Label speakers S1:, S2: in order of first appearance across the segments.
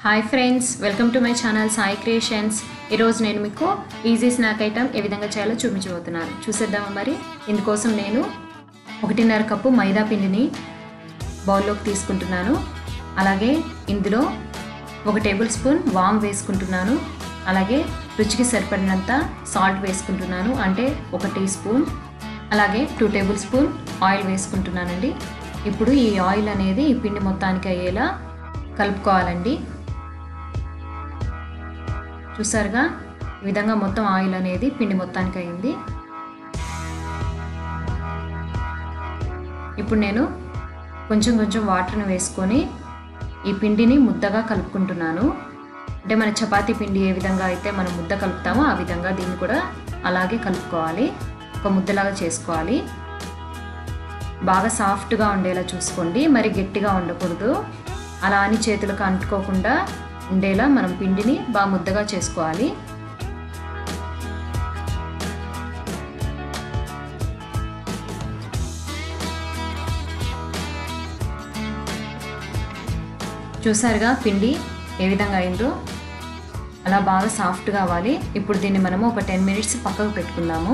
S1: hi friends welcome to my channel Sai creations ఈరోజు నేను మీకు ఈజీ స్నాక్ ఐటమ్ ఏ విధంగా చేయాలో చూపించబోతున్నాను చూసేద్దామా మరి ఇందుకోసం నేను ఒకటిన్నర కప్పు మైదా పిండిని బౌల్లోకి తీసుకుంటున్నాను అలాగే ఇందులో ఒక టేబుల్ స్పూన్ వామ్ వేసుకుంటున్నాను అలాగే రుచికి సరిపడినంత సాల్ట్ వేసుకుంటున్నాను అంటే ఒక టీ స్పూన్ అలాగే టూ టేబుల్ స్పూన్ ఆయిల్ వేసుకుంటున్నానండి ఇప్పుడు ఈ ఆయిల్ అనేది ఈ పిండి మొత్తానికి అయ్యేలా కలుపుకోవాలండి చూసారుగా ఈ విధంగా మొత్తం ఆయిల్ అనేది పిండి మొత్తానికి అయింది ఇప్పుడు నేను కొంచెం కొంచెం వాటర్ని వేసుకొని ఈ పిండిని ముద్దగా కలుపుకుంటున్నాను అంటే మన చపాతీ పిండి ఏ విధంగా అయితే మనం ముద్ద కలుపుతామో ఆ విధంగా దీన్ని కూడా అలాగే కలుపుకోవాలి ఒక ముద్దలాగా చేసుకోవాలి బాగా సాఫ్ట్గా ఉండేలా చూసుకోండి మరి గట్టిగా ఉండకూడదు అలా అని చేతులకు అంటుకోకుండా ఉండేలా మనం పిండిని బాగా ముద్దగా చేసుకోవాలి చూసారుగా పిండి ఏ విధంగా అయిందో అలా బాగా సాఫ్ట్ కావాలి ఇప్పుడు దీన్ని మనము ఒక టెన్ మినిట్స్ పక్కకు పెట్టుకుందాము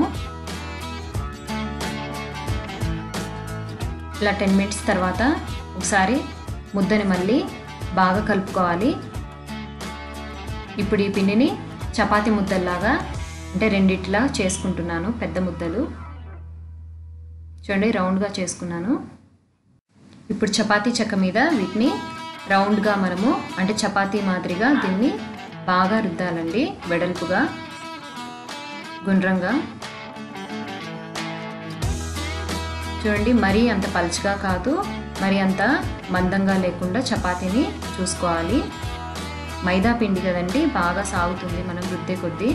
S1: ఇలా టెన్ మినిట్స్ తర్వాత ఒకసారి ముద్దని మళ్ళీ బాగా కలుపుకోవాలి ఇప్పుడు ఈ పిండిని చపాతి ముద్దల్లాగా అంటే రెండిట్లా చేసుకుంటున్నాను పెద్ద ముద్దలు చూడండి రౌండ్గా చేసుకున్నాను ఇప్పుడు చపాతీ చెక్క మీద వీటిని రౌండ్గా మనము అంటే చపాతీ మాదిరిగా దీన్ని బాగా రుద్దాలండి వెడల్పుగా గుండ్రంగా చూడండి మరీ అంత పలుచగా కాదు మరి అంత మందంగా లేకుండా చపాతీని చూసుకోవాలి మైదా పిండి కదండి బాగా సాగుతుంది మనం రుద్దే కొద్దీ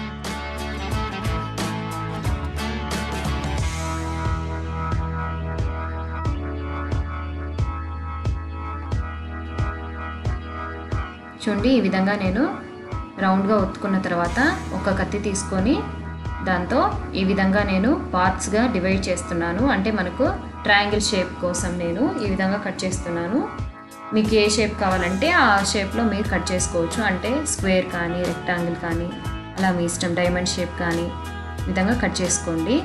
S1: చూడండి ఈ విధంగా నేను రౌండ్గా ఒత్తుకున్న తర్వాత ఒక కత్తి తీసుకొని దాంతో ఈ విధంగా నేను పార్ట్స్గా డివైడ్ చేస్తున్నాను అంటే మనకు ట్రయాంగిల్ షేప్ కోసం నేను ఈ విధంగా కట్ చేస్తున్నాను మీకు ఏ షేప్ కావాలంటే ఆ షేప్లో మీరు కట్ చేసుకోవచ్చు అంటే స్క్వేర్ కానీ రెక్టాంగిల్ కానీ అలా మీ ఇష్టం డైమండ్ షేప్ కానీ ఈ విధంగా కట్ చేసుకోండి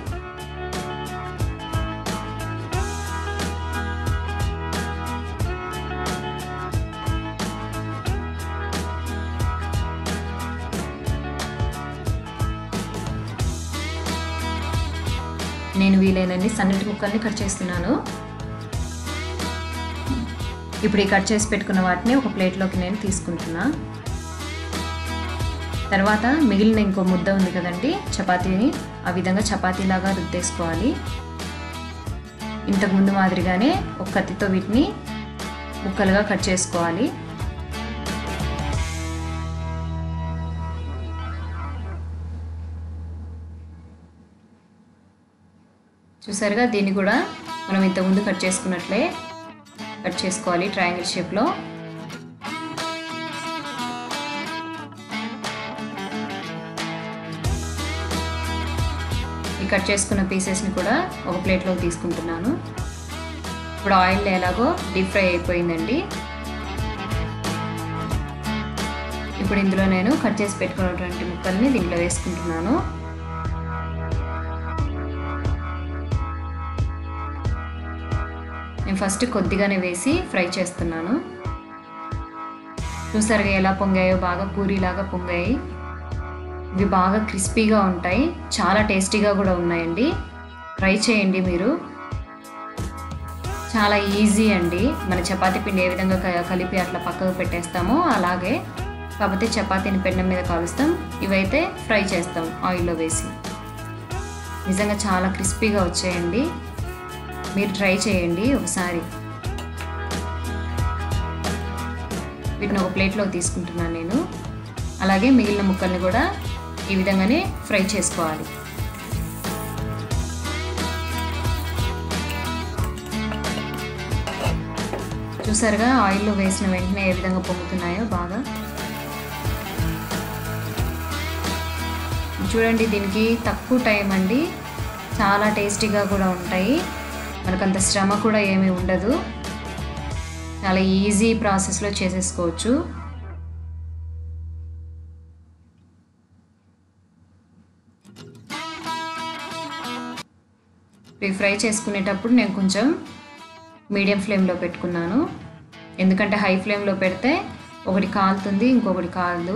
S1: నేను వీలైనన్ని సన్నటి ముక్కల్ని కట్ చేస్తున్నాను ఇప్పుడు ఈ కట్ చేసి పెట్టుకున్న వాటిని ఒక ప్లేట్లోకి నేను తీసుకుంటున్నా తర్వాత మిగిలిన ఇంకో ముద్ద ఉంది కదండి చపాతీని ఆ విధంగా చపాతీలాగా రుద్దేసుకోవాలి ఇంతకుముందు మాదిరిగానే ఒక కత్తితో వీటిని ముక్కలుగా కట్ చేసుకోవాలి చూసారుగా దీన్ని కూడా మనం ఇంతకుముందు కట్ చేసుకున్నట్లే కట్ చేసుకోవాలి ట్రయాంగిల్ షేప్లో ఈ కట్ చేసుకున్న పీసెస్ని కూడా ఒక ప్లేట్లోకి తీసుకుంటున్నాను ఇప్పుడు ఆయిల్ ఎలాగో డీప్ ఫ్రై అయిపోయిందండి ఇప్పుడు ఇందులో నేను కట్ చేసి పెట్టుకున్నటువంటి ముక్కల్ని దీంట్లో వేసుకుంటున్నాను నేను ఫస్ట్ కొద్దిగానే వేసి ఫ్రై చేస్తున్నాను చూసారుగా ఎలా పొంగాయో బాగా పూరీలాగా పొంగాయి ఇవి బాగా క్రిస్పీగా ఉంటాయి చాలా టేస్టీగా కూడా ఉన్నాయండి ట్రై చేయండి మీరు చాలా ఈజీ అండి మన చపాతీ పిండి ఏ విధంగా కలిపి అట్లా పక్కకు పెట్టేస్తామో అలాగే కాకపోతే చపాతీని పెన్నం మీద కాలుస్తాం ఇవైతే ఫ్రై చేస్తాం ఆయిల్లో వేసి నిజంగా చాలా క్రిస్పీగా వచ్చాయండి మీరు ట్రై చేయండి ఒకసారి వీటిని ఒక ప్లేట్లో తీసుకుంటున్నాను నేను అలాగే మిగిలిన ముక్కల్ని కూడా ఈ విధంగానే ఫ్రై చేసుకోవాలి చూసారుగా ఆయిల్లో వేసిన వెంటనే ఏ విధంగా పొంగుతున్నాయో బాగా చూడండి దీనికి తక్కువ టైం అండి చాలా టేస్టీగా కూడా ఉంటాయి మనకంత శ్రమ కూడా ఏమీ ఉండదు చాలా ఈజీ ప్రాసెస్లో చేసేసుకోవచ్చు ఇవి ఫ్రై చేసుకునేటప్పుడు నేను కొంచెం మీడియం ఫ్లేమ్లో పెట్టుకున్నాను ఎందుకంటే హై ఫ్లేమ్లో పెడితే ఒకటి కాలుతుంది ఇంకొకటి కాలదు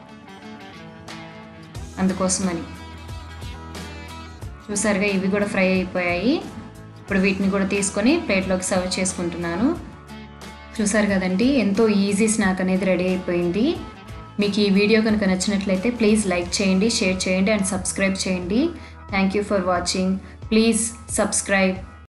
S1: అందుకోసమని చూసారుగా ఇవి కూడా ఫ్రై అయిపోయాయి ఇప్పుడు వీటిని కూడా తీసుకొని ప్లేట్లోకి సర్వ్ చేసుకుంటున్నాను చూసారు కదండి ఎంతో ఈజీ స్నాక్ అనేది రెడీ అయిపోయింది మీకు ఈ వీడియో కనుక నచ్చినట్లయితే ప్లీజ్ లైక్ చేయండి షేర్ చేయండి అండ్ సబ్స్క్రైబ్ చేయండి thank you for watching please subscribe